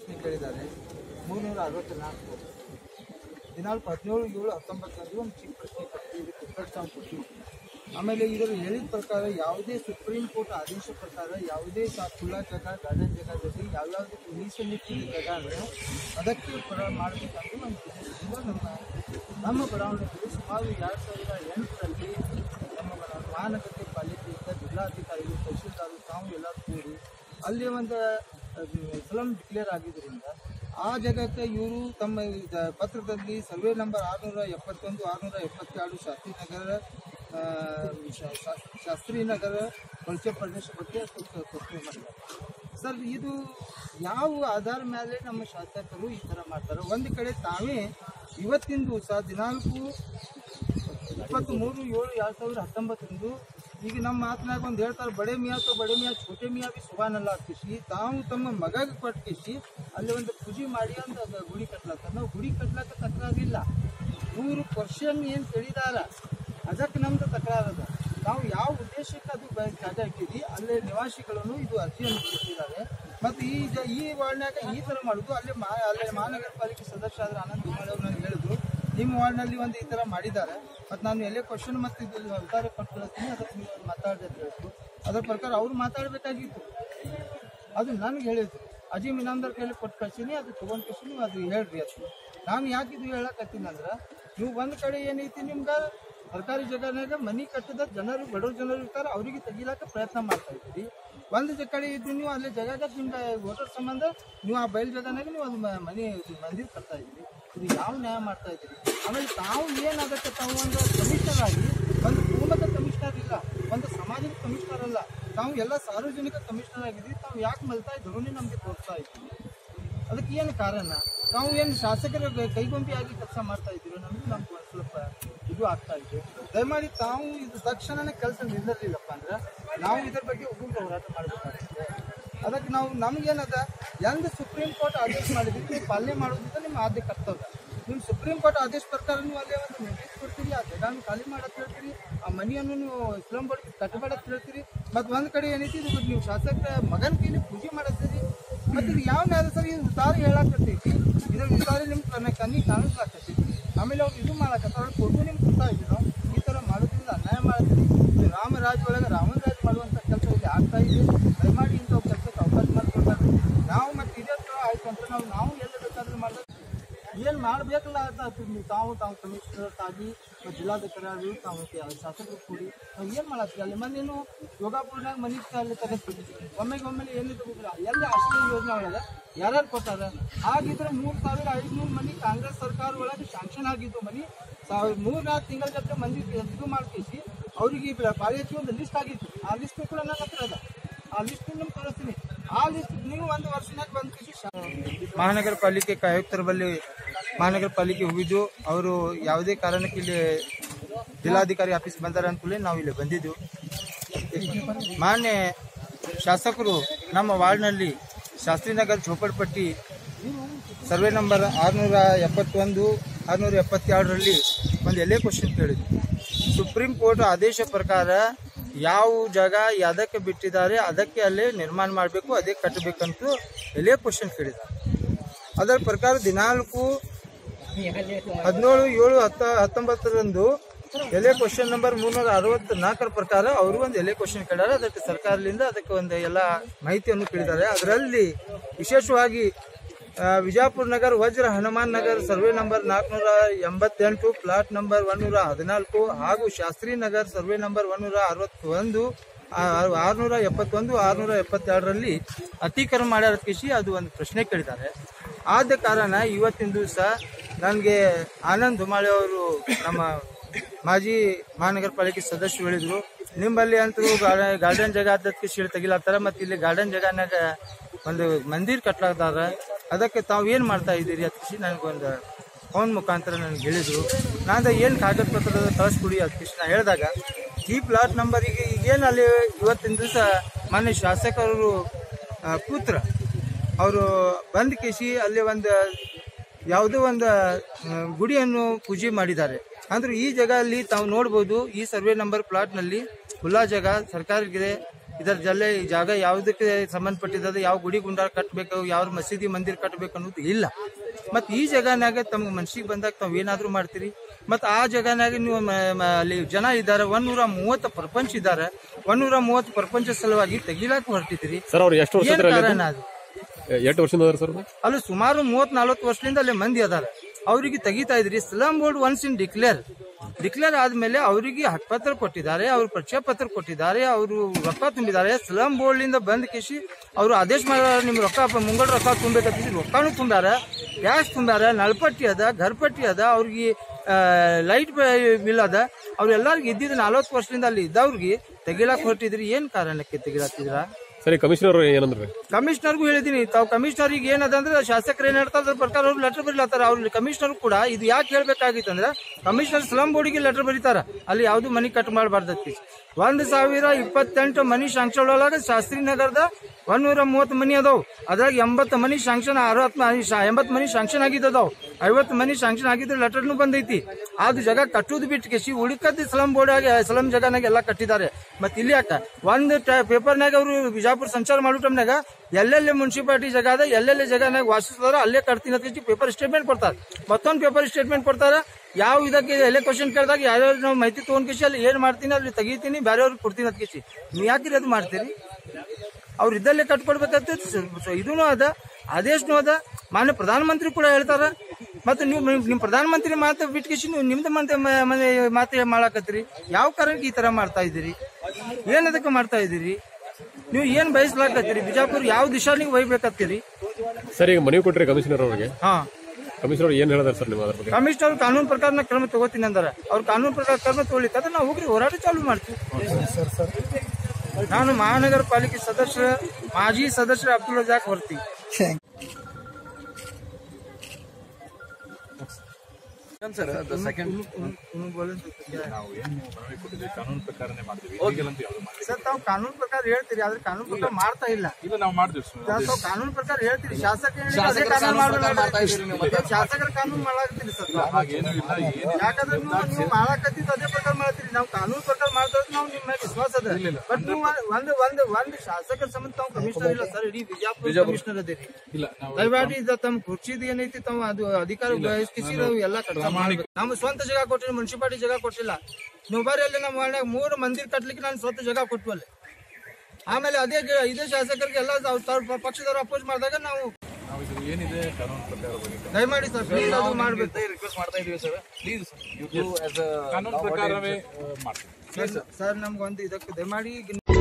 ಪ್ರಶ್ನೆ ಕೇಳಿದ್ದಾರೆ ಮೂರ್ನೂರ ಅರವತ್ತ್ನಾಲ್ಕು ದಿನಾಂಕ ಹದಿನೇಳು ಏಳು ಹತ್ತೊಂಬತ್ತರಂದು ಒಂದು ಚಿಕ್ಕ ಪ್ರಶ್ನೆ ಕೊಟ್ಟಿವಿ ಇದಕ್ಕೆ ಉತ್ತರ ನಾವು ಕೊಟ್ಟಿವಿ ಆಮೇಲೆ ಇದರ ಹೇಳಿದ ಪ್ರಕಾರ ಯಾವುದೇ ಸುಪ್ರೀಂ ಕೋರ್ಟ್ ಆದೇಶ ಪ್ರಕಾರ ಯಾವುದೇ ಸಾ ಖುಲ್ಲಾ ಜಾಗ ಗಾರ್ಡನ್ ಜಾಗದಲ್ಲಿ ಯಾವ್ಯಾವುದಕ್ಕೆ ಮೀಸಲಿಟ್ಟಿದ ಜಾಗ ಅಂದರೆ ಅದಕ್ಕೆ ಪರ ಮಾಡಬೇಕಂದ್ರೆ ನಮ್ಮ ಉದ್ದೇಶದಿಂದ ನಮ್ಮ ನಮ್ಮ ಬಡಾವಣೆಯಲ್ಲಿ ಸುಮಾರು ಎರಡು ಸಾವಿರದ ಎಂಟರಲ್ಲಿ ನಮ್ಮ ಬಡ- ಮಹಾನಗರ ಪಾಲಿಕೆಯಿಂದ ಜಿಲ್ಲಾಧಿಕಾರಿಗಳು ತಹಶೀಲ್ದಾರರು ತಾವು ಎಲ್ಲರೂ ಕೂಡಿ ಅಲ್ಲಿ ಒಂದು ಫಿಲಮ್ ಡಿಕ್ಲೇರ್ ಆಗಿದ್ದರಿಂದ ಆ ಜಾಗಕ್ಕೆ ಇವರು ತಮ್ಮ ಇದ ಪತ್ರದಲ್ಲಿ ಸರ್ವೆ ನಂಬರ್ ಆರುನೂರ ಎಪ್ಪತ್ತೊಂದು ಆರುನೂರ ಎಪ್ಪತ್ತೆರಡು ಶಾಸ್ತ್ರಿನಗರ ಆ, ಶಾ- ಶಾ- ಶಾಸ್ತ್ರಿನಗರ ಕೊಳಚೆ ಪ್ರದೇಶ ಬಗ್ಗೆ ಪ್ರಶ್ನೆ ಮಾಡಿದ್ದಾರೆ ಸರ್ ಇದು ಯಾವ ಆಧಾರ ಮೇಲೆ ನಮ್ಮ ಶಾಸಕರು ಈ ಥರ ಮಾಡ್ತಾರೆ ಒಂದು ಕಡೆ ತಾವೇ ಇವತ್ತಿನ ದಿವಸ ದಿನಾಂಕು ಇಪ್ಪತ್ತ್ ಮೂರು ಏಳು ಎರಡು ಸಾವಿರದ ಹತ್ತೊಂಬತ್ತರಂದು ಈಗ ನಮ್ಮ ಮಾತನಾಗ ಒಂದು ಹೇಳ್ತಾರೆ ಬಡೆ ಮಿಯಾ ತೋ ಬಡೆ ಮಿಯಾ ಛೋಟೆ ಮಿಯಾ ಬಿ ಸುಬಾನಲ್ಲ ಕಿಶಿ ತಾವು ತಮ್ಮ ಮಗಗೆ ಕೊಟ್ಟು ಕಿಶಿ ಅಲ್ಲಿ ಒಂದು ಪೂಜೆ ಮಾಡಿ ಅಂತ ಅದು ಗುಡಿ ಕಟ್ಲತ್ತ ನಾವು ಗುಡಿ ಕಟ್ಲಕ್ಕ ತಕರಾರಿಲ್ಲ ಇವರು ಪರ್ಷನ್ ಏನು ಕೇಳಿದಾರ ಅದಕ್ಕೆ ನಮ್ದು ತಕರಾರದ ನಾವು ಯಾವ ಉದ್ದೇಶಕ್ಕೆ ಅದು ಬ- ಜಾಗ ಇಟ್ಟಿದ್ವಿ ಅಲ್ಲೇ ನಿವಾಸಿಗಳನ್ನು ಇದು ಅರ್ಜಿಯನ್ನು ಕೊಟ್ಟಿದ್ದಾರೆ ಮತ್ತು ಈ ಜ ಈ ವಾರ್ಡ್ನಾಗ ಈ ಥರ ಮಾಡೋದು ಅಲ್ಲಿ ಮಾ ಅಲ್ಲೇ ಮಹಾನಗರ ಪಾಲಿಕೆ ಸದಸ್ಯ ಆದ್ರೆ ಆನಂದ್ ಕುಮಾರ್ ಅವ್ರು ನನಗೆ ಹೇಳಿದ್ರು ನಿಮ್ಮ ವಾರ್ಡ್ನಲ್ಲಿ ಒಂದು ಈ ಥರ ಮಾಡಿದ್ದಾರೆ ಮತ್ತು ನಾನು ಎಲ್ಲೇ ಕ್ವಶನ್ ಮತ್ತು ಇದು ಉತ್ತರ ಕೊಟ್ಟು ಕಳಿಸ್ತೀನಿ ಅದಕ್ಕೆ ನೀವು ಮಾತಾಡಿದೆ ಅಂತ ಹೇಳಿದ್ರು ಅದರ ಪ್ರಕಾರ ಅವ್ರು ಮಾತಾಡಬೇಕಾಗಿತ್ತು ಅದು ನನಗೆ ಹೇಳಿದ್ರು ಅಜೀಮ್ ಇನಾಮ್ದಾರ್ ಕೈಲಿ ಕೊಟ್ಟು ಕಳ್ಸೀನಿ ಅದು ತೊಗೊಂಡು ಕಳ್ಸಿ ನೀವು ಅದು ಹೇಳ್ರಿ ಅಂತ ನಾನು ಯಾಕೆ ಇದು ಹೇಳಕತ್ತೀನಿ ಅಂದ್ರೆ ನೀವು ಒಂದು ಕಡೆ ಏನೈತಿ ನಿಮ್ಗೆ ಸರ್ಕಾರಿ ಜಾಗನಾಗ ಮನಿ ಕಟ್ಟದ ಜನರು ಬಡವ್ರ ಜನರು ಇರ್ತಾರೆ ಅವರಿಗೆ ತೆಗಿಲಾಕ ಪ್ರಯತ್ನ ಮಾಡ್ತಾ ಇದ್ದೀರಿ ಒಂದು ಜ- ಕಡೆ ಇದ್ದು ನೀವು ಅಲ್ಲಿ ಜಾಗದಾಗ ನಿಮ್ಗೆ ವೋಟರ್ ಸಂಬಂಧ ನೀವು ಆ ಬಯಲು ಜಾಗನಾಗ ನೀವು ಅದು ಮ- ಮನೆ ಮಂದಿರ ಕಟ್ತಾ ಇದ್ದೀರಿ ಇದು ಯಾವ ನ್ಯಾಯ ಮಾಡ್ತಾ ಇದ್ದೀರಿ ಆಮೇಲೆ ತಾವು ಏನಾಗತ್ತೆ ತಾವು ಒಂದು ಕಮಿಷನರ್ ಆಗಿ ಒಂದು ಕುಟುಂಬದ ಕಮಿಷನರ್ ಇಲ್ಲ ಒಂದು ಸಮಾಜದ ಕಮಿಷನರ್ ಅಲ್ಲ ತಾವು ಎಲ್ಲ ಸಾರ್ವಜನಿಕ ಕಮಿಷನರ್ ಆಗಿದ್ದೀರಿ ತಾವು ಯಾಕೆ ಮಲ್ತಾ ಧೋರಣೆ ನಮಗೆ ತೋರಿಸ್ತಾ ಇದ್ದೀವಿ ಅದಕ್ಕೆ ಏನು ಕಾರಣ ನಾವು ಏನು ಶಾಸಕರ ಕೈ- ಕೈಗೊಂಬೆಯಾಗಿ ಕೆಲಸ ಮಾಡ್ತಾ ಇದ್ದೀರೋ ನಮ್ಗೆ ನಮ್ಗೆ ಒಂದು ಸ್ವಲ್ಪ ಇದು ಆಗ್ತಾ ಇದೆ ದಯಮಾಡಿ ತಾವು ಇದು ತಕ್ಷಣನೇ ಕೆಲಸ ನಿಲ್ಲಲಿಲ್ಲಪ್ಪ ಅಂದ್ರೆ ನಾವು ಇದ್ರ ಬಗ್ಗೆ ಉಗ್ರ ಹೋರಾಟ ಮಾಡಬೇಕಾಗ್ತದೆ ಅದಕ್ಕೆ ನಾವು ನಮ್ಗೇನದ ಎಂದು ಸುಪ್ರೀಂ ಕೋರ್ಟ್ ಆದೇಶ ಮಾಡಿದ್ವಿ ನೀವು ಪಾಲನೆ ಮಾಡೋದ್ರಿಂದ ನಿಮ್ಮ ಆದ್ಯ ಕರ್ತವ್ಯ ನಿಮ್ಮ ಸುಪ್ರೀಂ ಕೋರ್ಟ್ ಆದೇಶ ಪ್ರಕಾರ ನೀವು ಅಲ್ಲೇ ಒಂದು ನೋಟಿಸ್ ಕೊಡ್ತೀರಿ ಆ ಜಾಗನ ಖಾಲಿ ಮಾಡಕ್ ಹೇಳ್ತೀರಿ ಆ ಮನಿಯನ್ನು ನೀವು ಇಸ್ಲಾಂ ಬೋರ್ಡ್ ಕಟ್ಟಬೇಡಕ್ ಹೇಳ್ತೀರಿ ಮತ್ತು ಒಂದು ಕಡೆ ಏನೈತಿ ಇದು ನೀವು ಶಾಸಕರ ಮಗನ ಕೈಲಿ ಪೂಜೆ ಮಾಡತ್ತೀರಿ ಮತ್ತೆ ಇದು ಯಾವ ನ್ಯಾಯ ಸರ್ ಇದು ವಿಚಾರ ಹೇಳಾಕತ್ತೈತಿ ಇದ್ರ ವಿಚಾರ ನಿಮ್ಮ ಕಣ್ಣ ಕಣ್ಣಿಗೆ ಕಾಣಿಸ್ಲಾಕತ್ತೈತಿ ಆಮೇಲೆ ಅವ್ರು ಇದು ಮಾಡಕತ್ತಾರ ಅವ್ರು ಫೋಟೋ ನಿಮ್ಗೆ ಕೊಡ್ತಾ ಇದ್ದೀರೋ ಈ ಥರ ಮಾಡೋದ್ರಿಂದ ಅನ್ಯಾಯ ಮಾಡ್ತೀರಿ ಇದು ರಾಮರಾಜ್ ಒಳಗೆ ರಾಮನ್ ರಾಜ್ ಮಾಡುವಂಥ ಕೆಲಸ ಇಲ್ಲಿ ಆಗ್ತಾ ಇದೆ ದಯಮಾಡಿ ಇಂಥ ಕೆಲಸಕ್ಕೆ ಅವಕಾಶ ಮಾಡಿಕೊಡ್ತಾರೆ ನಾವು ಮತ್ತೆ ಇದೇ ಥರ ಆಯ್ತು ಅಂತ ನಾವು ನಾವು ಎಲ್ಲಿ ಬೇಕಾದ್ರೂ ಮಾಡಿದ್ರೆ ಏನು ಮಾಡಬೇಕಲ್ಲ ಅಂತ ಆಗ್ತದೆ ನೀವು ತಾವು ತಾವು ಕಮಿಷನರ್ ಆಗಿ ಮತ್ತು ಜಿಲ್ಲಾಧಿಕಾರಿ ತಾವು ಕೆ- ಶಾಸಕರು ಕೂಡಿ ನಾವು ಏನು ಮಾಡತ್ತೀವಿ ಅಲ್ಲಿ ಮೊನ್ನೇನು ಯೋಗಾಪುರನಾಗ ಮನೆ ಅಲ್ಲಿ ತಗಸ್ತೀವಿ ಒಮ್ಮೆಗೆ ಒಮ್ಮೆಲೆ ಏನಿದೆ ಗೊತ್ತಿಲ್ಲ ಎಲ್ಲಿ ಆಶ್ರಯ ಯೋಜನೆ ಒಳಗೆ ಯಾರ್ಯಾರು ಕೊಟ್ಟಾರ ಹಾಗಿದ್ರೆ ಮೂರು ಸಾವಿರ ಐದುನೂರು ಮನೆ ಕಾಂಗ್ರೆಸ್ ಸರ್ಕಾರ ಒಳಗೆ ಶಾಂಕ್ಷನ್ ಆಗಿದ್ದು ಮನೆ ಸಾವಿರ ಮೂರು ನಾಲ್ಕು ತಿಂಗಳ ಜೊತೆ ಮಂದಿ ಇದು ಮಾಡ್ಕೇಸಿ ಅವರಿಗೆ ಪಾಳಿ ಹಚ್ಚಿ ಒಂದು ಲಿಸ್ಟ್ ಆಗಿತ್ತು ಆ ಲಿಸ್ಟ್ ಕೂಡ ನನ್ನ ಹತ್ರ ಅದ ಆ ಲಿಸ್ಟ್ ನಿಮ್ಗೆ ಕಳಿಸ್ತೀನಿ ಆ ಲಿಸ್ಟ್ ನೀವು ಒಂದು ವರ್ಷನಾಗ ಬಂದು ಕೃಷಿ ಮಹಾನಗರ ಪಾಲಿಕೆ ಆಯುಕ್ತರ ಬಳಿ ಮಹಾನಗರ ಪಾಲಿಕೆ ಹೋಗಿದ್ದು ಅವರು ಯಾವುದೇ ಕಾರಣಕ್ಕೆ ಇಲ್ಲಿ ಜಿಲ್ಲಾಧಿಕಾರಿ ಆಫೀಸ್ ಬಂದಾರ ಅಂತಲೇ ನಾವು ಇಲ್ಲಿ ಬಂದಿದ್ದು ಮಾನ್ಯ ಶಾಸಕರು ನಮ್ಮ ವಾರ್ಡ್ನಲ್ಲಿ ಶಾಸ್ತ್ರಿನಗರ್ ಝೋಪಡ್ಪಟ್ಟಿ ಸರ್ವೆ ನಂಬರ್ ಆರುನೂರ ಎಪ್ಪತ್ತೊಂದು ಆರುನೂರ ಎಪ್ಪತ್ತೆರಡರಲ್ಲಿ ಒಂದು ಎಲ್ಲೇ ಕ್ವಶನ್ ಕೇಳಿದ್ವಿ ಸುಪ್ರೀಂ ಕೋರ್ಟ್ ಆದೇಶ ಪ್ರಕಾರ ಯಾವ ಜಾಗ ಯಾದಕ್ಕೆ ಬಿಟ್ಟಿದ್ದಾರೆ ಅದಕ್ಕೆ ಅಲ್ಲೇ ನಿರ್ಮಾಣ ಮಾಡಬೇಕು ಅದೇ ಕಟ್ಟಬೇಕಂತ ಎಲ್ಲೇ ಕ್ವಶನ್ ಕೇಳಿದ್ದಾರೆ ಅದರ ಪ್ರಕಾರ ದಿನಾಲ್ಕು ಹದಿನೇಳು ಏಳು ಹತ್ತ ಹತ್ತೊಂಬತ್ತರಂದು ಎಲೆ ಕ್ವಶನ್ ನಂಬರ್ ಮುನ್ನೂರ ಅರವತ್ತ ನಾಲ್ಕರ ಪ್ರಕಾರ ಅವರು ಒಂದು ಎಲೆ ಕ್ವಶನ್ ಕೇಳ್ಯಾರ ಅದಕ್ಕೆ ಸರ್ಕಾರದಿಂದ ಅದಕ್ಕೆ ಒಂದು ಎಲ್ಲ ಮಾಹಿತಿಯನ್ನು ಕೇಳಿದ್ದಾರೆ ಅದರಲ್ಲಿ ವಿಶೇಷವಾಗಿ ಆ, ವಿಜಾಪುರ ನಗರ್ ವಜ್ರ ಹನುಮಾನ್ ನಗರ್ ಸರ್ವೆ ನಂಬರ್ ನಾಲ್ಕುನೂರ ಎಂಬತ್ತೆಂಟು ಪ್ಲಾಟ್ ನಂಬರ್ ಒನ್ನೂರ ಹದಿನಾಲ್ಕು ಹಾಗೂ ಶಾಸ್ತ್ರಿ ನಗರ್ ಸರ್ವೆ ನಂಬರ್ ಒನ್ನೂರ ಅರವತ್ತೊಂದು ಆರುನೂರ ಎಪ್ಪತ್ತೊಂದು ಆರುನೂರ ಎಪ್ಪತ್ತೆರಡರಲ್ಲಿ ಅತಿಕ್ರಮ ಮಾಡ್ಯಾರ ಕಿಶಿ ಅದು ಒಂದು ಪ್ರಶ್ನೆ ಕೇಳಿದ್ದಾರೆ ಆದ ಕಾರಣ ಇವತ್ತಿನ ದಿವಸ ನನಗೆ ಆನಂದ್ ಧುಮಾಳೆ ಅವರು ನಮ್ಮ ಮಾಜಿ ಮಹಾನಗರ ಪಾಲಿಕೆ ಸದಸ್ಯರು ಹೇಳಿದ್ರು ನಿಮ್ಮಲ್ಲಿ ಅಂತೂ ಗಾರ್ಡನ್ ಜಾಗ ಅದಕ್ಕೆ ಶೀಳ್ ತೆಗಿಲಾಗ್ತಾರ ಮತ್ತೆ ಇಲ್ಲಿ ಗಾರ್ಡನ್ ಜಾಗನಾಗ ಒಂದು ಮಂದಿರ್ ಕಟ್ಲಾಗ್ತಾರ ಅದಕ್ಕೆ ತಾವು ಏನು ಮಾಡ್ತಾ ಇದ್ದೀರಿ ಅದಕ್ಕೆ ನನಗೊಂದು ಫೋನ್ ಮುಖಾಂತರ ನನಗೆ ಹೇಳಿದ್ರು ನಾನು ಏನು ಕಾಗದ ಪತ್ರ ಕಳಿಸ್ಕೊಡಿ ಅದಕ್ಕೆ ನಾ ಹೇಳಿದಾಗ ಈ ಪ್ಲಾಟ್ ನಂಬರ್ ಈಗ ಈಗೇನು ಅಲ್ಲಿ ಇವತ್ತಿನ ದಿವಸ ಮಾನ್ಯ ಶಾಸಕರು ಆ, ಪುತ್ರ ಅವರು ಬಂದ್ ಕೇಸಿ ಅಲ್ಲಿ ಒಂದು ಯಾವುದೋ ಒಂದು ಆ, ಗುಡಿಯನ್ನು ಪೂಜೆ ಮಾಡಿದ್ದಾರೆ ಅಂದ್ರೆ ಈ ಜಾಗ ಅಲ್ಲಿ ತಾವು ನೋಡ್ಬೋದು ಈ ಸರ್ವೆ ನಂಬರ್ ಪ್ಲಾಟ್ನಲ್ಲಿ ಖುಲ್ಲಾ ಜಾಗ ಸರ್ಕಾರಕ್ಕಿದೆ ಇದರ ಜಲ್ಲೆ ಈ ಜಾಗ ಯಾವುದಕ್ಕೆ ಸಂಬಂಧಪಟ್ಟಿದ್ದದ ಯಾವ ಗುಡಿ ಗುಂಡಾರ ಕಟ್ಟಬೇಕು ಯಾವ ಮಸೀದಿ ಮಂದಿರ ಕಟ್ಟಬೇಕು ಅನ್ನೋದು ಇಲ್ಲ ಮತ್ ಈ ಜಾಗನಾಗ ತಮ್ಗೆ ಮನ್ಸಿಗೆ ಬಂದಾಗ ತಾವ್ ಏನಾದ್ರೂ ಮಾಡ್ತೀರಿ ಮತ್ ಆ ಜಾಗನಾಗ ನೀವು ಮ- ಮ- ಅಲ್ಲಿ ಜನ ಇದ್ದಾರೆ ಒಂದೂರ ಮೂವತ್ತು ಪ್ರಪಂಚ ಇದ್ದಾರೆ ಒಂದೂರ ಮೂವತ್ತು ಪ್ರಪಂಚ ಸಲುವಾಗಿ ತೆಗಿಲಾಕ ಹೊರಟಿದ್ದೀರಿ ಸರ್ ಅವ್ರು ಎಷ್ಟು ವರ್ಷ ಏನ್ ಕಾರಣ ಅದು ಎಷ್ಟು ವರ್ಷದಿಂದ ಅದಾರ ಸರ್ ಅವ್ರು? ಅಲ್ಲಿ ಸುಮಾರು ಮೂವತ್ ನಲ್ವತ್ತು ವರ್ಷದಿಂದ ಅಲ್ಲಿ ಮಂದಿ ಅದಾರ ಅವ್ರಿಗೆ ತೆಗಿತಾ ಇದ್ರಿ slum board once in declare declare ಆದ್ಮೇಲೆ ಅವರಿಗೆ ಹಕ್ಕಪತ್ರ ಕೊಟ್ಟಿದ್ದಾರೆ ಅವ್ರು ಪರಿಚಯ ಪತ್ರ ಕೊಟ್ಟಿದ್ದಾರೆ ಅವರು ರೊಕ್ಕ ತುಂಬಿದ್ದಾರೆ ಸ್ಲಮ್ ಬೋರ್ಡ್ ಇಂದ ಬಂದ್ ಕೇಸಿ ಅವರು ಆದೇಶ ಮಾಡ್ಯಾರ ನಿಮ್ ರೊಕ್ಕ ಪ- ಮುಂಗಡ ರೊಕ್ಕ ತುಂಬಬೇಕಂತ ರೊಕ್ಕನೂ ತುಂಬ್ಯಾರ ಗ್ಯಾಸ್ ತುಂಬ್ಯಾರ ನಳ್ಪಟ್ಟಿ ಅದ ಘರ್ಪಟ್ಟಿ ಅದ ಅವ್ರಿಗೆ ಲೈಟ್ ಬಿಲ್ ಅದ ಅವ್ರೆಲ್ಲರಿಗೂ ಇದ್ದಿದ್ದು ನಲ್ವತ್ತು ವರ್ಷದಿಂದ ಅಲ್ಲಿ ಇದ್ದವ್ರಿಗೆ ತೆಗಿಲಾಕ್ ಹೊರಟಿದ್ರಿ ಏನ್ ಕಾರಣಕ್ಕೆ ತೆಗಿಲಾತಿದ್ರ ಸರಿ ಕಮಿಷನರ್ ಏನಂದ್ರೆ ಕಮಿಷನರ್ಗೂ ಹೇಳಿದೀನಿ ತಾವು ಕಮಿಷನರ್ಗೆ ಏನದ ಅಂದ್ರೆ ಶಾಸಕರು ಏನ್ ಹೇಳ್ತಾರೆ ಅದ್ರ ಪ್ರಕಾರ ಅವ್ರು ಲೆಟರ್ ಬರೀಲತ್ತಾರ ಅವ್ರ ಕಮಿಷನರ್ ಕೂಡ ಇದು ಯಾಕೆ ಹೇಳ್ಬೇಕಾಗಿತ್ತು ಅಂದ್ರೆ ಕಮಿಷನರ್ ಸ್ಲಮ್ ಬೋರ್ಡಿಗೆ ಲೆಟರ್ ಬರೀತಾರ ಅಲ್ಲಿ ಯಾವ್ದು ಮನಿ ಕಟ್ ಮಾಡಬಾರ್ದತ್ತಿ ಒಂದ್ ಸಾವಿರ ಇಪ್ಪತ್ತೆಂಟು ಮನಿ ಶಾಂಕ್ಷನ್ ಒಳಗ ಶಾಸ್ತ್ರಿ ನಗರದ ಒಂದೂರ ಮೂವತ್ತು ಮನಿ ಅದಾವ್ ಅದ್ರಾಗ ಎಂಬತ್ತು ಮನಿ ಶಾಂಕ್ಷನ್ ಅರವತ್ತು ಮನಿ ಎಂಬತ್ತು ಮನಿ ಶಾಂಕ್ಷನ್ ಆಗಿದ್ದದಾವ್ ಐವತ್ತು ಮನಿ ಶಾಂಕ್ಷನ್ ಆಗಿದ್ರೆ ಲೆಟರ್ನು ಬಂದೈತಿ ಅದು ಜಾಗ ಕಟ್ಟುದು ಬಿಟ್ಟು ಕೇಸಿ ಉಳಿಕದ್ದು ಸ್ಲಮ್ ಬೋರ್ಡ್ ಆಗಿ ಸ್ಲಮ್ ಜಾಗನಾಗ ಎಲ್ಲ ಕಟ್ಟಿದ್ದಾರೆ ಮತ್ತೆ ಇಲ್ಲಿ ಯಾಕ ಒಂದು ಪೇಪರ್ನಾಗ ಅವರು ಬಿಜಾಪುರ ಸಂಚಾರ ಮಾಡೋ ಟೈಮ್ನಾಗ ಎಲ್ಲೆಲ್ಲಿ ಮುನ್ಸಿಪಾಲಿಟಿ ಜಾಗ ಅದ ಎಲ್ಲೆಲ್ಲಿ ಜಾಗನಾಗ ವಾಸಿಸ್ತಾರ ಅಲ್ಲೇ ಕಟ್ತೀನಿ ಅಂತ ಹೇಳಿ ಪೇಪರ್ ಸ್ಟೇಟ್ಮೆಂಟ್ ಕೊಡ್ತಾರೆ ಮತ್ತೊಂದು ಪೇಪರ್ ಸ್ಟೇಟ್ಮೆಂಟ್ ಕೊಡ್ತಾರ ಯಾವ ಇದಕ್ಕೆ ಎಲ್ಲೇ ಕ್ವಶನ್ ಕೇಳಿದಾಗ ಯಾವ್ಯಾವ ನಾವು ಮಾಹಿತಿ ತಗೊಂಡ್ ಕೇಸಿ ಅಲ್ಲಿ ಏನ್ ಮಾಡ್ತೀನಿ ಅಲ್ಲಿ ತೆಗಿತೀನಿ ಬೇರೆಯವ್ರಿಗೆ ಕೊಡ್ತೀನಿ ಅಂತ ಕೇಸಿ ನೀವು ಯಾಕಿರಿ ಅದು ಮಾಡ್ತೀರಿ ಅವ್ರು ಇದ್ದಲ್ಲೇ ಕಟ್ಕೊಡ್ಬೇಕಂತ ಇದೂ ಅದ ಆದೇಶನೂ ಅದ ಮಾನ್ಯ ಪ್ರಧಾನಮಂತ್ರಿ ಕೂಡ ಹೇಳ್ತಾರ ಮತ್ತೆ ನೀವು ನಿಮ್ ಪ್ರಧಾನಮಂತ್ರಿ ಮಾತು ಬಿಟ್ಕೇಸಿ ನೀವು ನಿಮ್ದು ಮಂತೆ ಮನೆ ಮಾತು ಮಾಡಾಕತ್ತೀರಿ ಯಾವ ಕಾರಣಕ್ಕೆ ಈ ತರ ಮಾಡ್ತಾ ಇದ್ದೀರಿ ಏನ್ ಅದಕ್ಕೆ ಮಾಡ್ತಾ ಇದ್ದೀರಿ ನೀವು ಏನ್ ಬಯಸ್ಲಾಕತ್ತೀರಿ ಬಿಜಾಪುರ ಯಾವ ದಿಶಾ ನೀವು ಒಯ್ಬೇಕತ್ತೀರಿ ಸರ್ ಈಗ ಮನವಿ ಕೊಟ್ರಿ ಕಮಿಷನರ್ ಅವ್ರಿಗೆ ಹಾ ಕಮಿಷನರ್ ಏನ್ ಹೇಳಿದಾರೆ ಸರ್ ನೀವು ಅದ್ರ ಬಗ್ಗೆ ಕಮಿಷನರ್ ಕಾನೂನು ಪ್ರಕಾರ ನಾ ಕ್ರಮ ತಗೋತೀನಿ ಅಂದಾರ ಅವ್ರ ಕಾನೂನು ಪ್ರಕಾರ ಕ್ರಮ ತಗೊಳ್ಳಿಕ್ಕೆ ನಾವು ಹೋಗ್ರಿ ಹೋರಾಟ ಚಾಲು ಮಾಡ್ತೀವಿ ನಾನು ಮಹಾನಗರ ಪಾಲಿಕೆ ಸದಸ್ಯ ಮಾಜಿ ಸದಸ್ಯ Abdul Razak Horti sir the second ನಾವು ಏನ್ ನೀವು ಮನವಿ ಕೊಟ್ಟಿದ್ದೀವಿ ಕಾನೂನು ಪ್ರಕಾರನೇ ಮಾಡ್ತೀವಿ ಈಗಲಂತೂ ಯಾವ್ದು ಮಾಡಿಲ್ಲ ಸರ್ ತಾವು ಕಾನೂನು ಪ್ರಕಾರ ಹೇಳ್ತೀರಿ ಆದ್ರೆ ಕಾನೂನು ಪ್ರಕಾರ ಮಾಡ್ತಾ ಇಲ್ಲ ಇಲ್ಲ ನಾವು ಮಾಡ್ತೀವಿ ಸರ್. ತಾವು ಕಾನೂನು ಪ್ರಕಾರ ಹೇಳ್ತೀರಿ ಶಾಸಕ ಹೇಳಿದ್ರೆ ಅದೇ ಶಾಸಕರ ಕಾನೂನು ಕಾನೂನು ಪ್ರಕಾರ ಮಾಡೋಣ ಮಾಡ್ತಾ ಇದ್ದೀರಿ ನೀವು ಮತ್ತೆ. ಶಾಸಕರ ಕಾನೂನು ಮಾಡಾಕತ್ತೀರಿ ಸರ್ ತಾವು. ಹಾಗೇನೂ ಇಲ್ಲ ಏನು ಯಾಕಂದ್ರೆ ನೀವು ನೀವು ಮಾಡಾಕತ್ತಿದ್ದು ಅದೇ ಪ್ರಕಾರ ಮಾಡ್ತೀರಿ ನಾವು ಕಾನೂನು ಪ್ರಕಾರ ಮಾಡ್ತಾ ಇರೋದು ನಾವು ನಿಮ್ಮ ಮೇಲೆ ವಿಶ್ವಾಸ ಅದ ಬಟ್ ನೀವು ಒಂದು ಒಂದು ಒಂದು ಶಾಸಕರ ಸಂಬಂಧ ತಾವು ಕಮಿಷನರ್ ಇಲ್ಲ ಸರ್ ಇಡೀ ಬಿಜಾಪುರ ಕಮಿಷನರ್ ಅದೇರಿ ಇಲ್ಲ ನಾವು ದಯಮಾಡಿ ಇದು ತಮ್ಮ ಕುರ್ಚಿದ್ ಏನೈತಿ ತಾವು ಅದು ಅಧಿಕಾರ ಬಯಸ್ಕಿಸಿ ನಾವು ಎಲ್ಲ ಕಟ್ಟ ಮಾಡ್ಬೇಕು ನಮ್ಮ ಸ್ವಂತ ಜಾಗ ಕೊಟ್ಟಿಲ್ಲ ಮುನ್ಸಿಪಾಲಿಟಿ ಜಾಗ ಕೊಟ್ಟಿಲ್ಲ ನೀವು ಬರ್ರಿ ಅಲ್ಲಿ ನಮ್ಮ ಮನ್ಯಾಗ ಮೂರು ಮಂದಿರ ಕಟ್ಲಿಕ್ಕೆ ನಾನು ಸ್ವಂತ ಜಾಗ ಕೊಟ್ವಲ್ಲ ಆಮೇಲೆ ಅದೇ ಗ- ಇದೇ ಶಾಸಕರಿಗೆ ಎಲ್ಲ ತಾವ್- ತಾವ್ ಪಕ್ಷದವ್ರು ಅಪೋಸ್ ಮಾಡಿದಾಗ ನಾವು ನಾವು ಇದು ಏನಿದೆ ಕಾನೂನು ಪ್ರಕಾರ ಬಗ್ಗೆ ದಯಮಾಡಿ ಸರ್ ಪ್ಲೀಸ್ ಅದು ಮಾಡ್ಬೇಕು ರಿಕ್ವೆಸ್ಟ್ ಮಾಡ್ತಾ ಇದೀವಿ sir please you do as ಕಾನೂನು ಪ್ರಕಾರವೇ ಆ, ಮಾಡ್ತೀವಿ ಸರ್ ನಮ್ಗೊಂದು ಇದಕ್ಕೆ ದಯಮಾಡಿ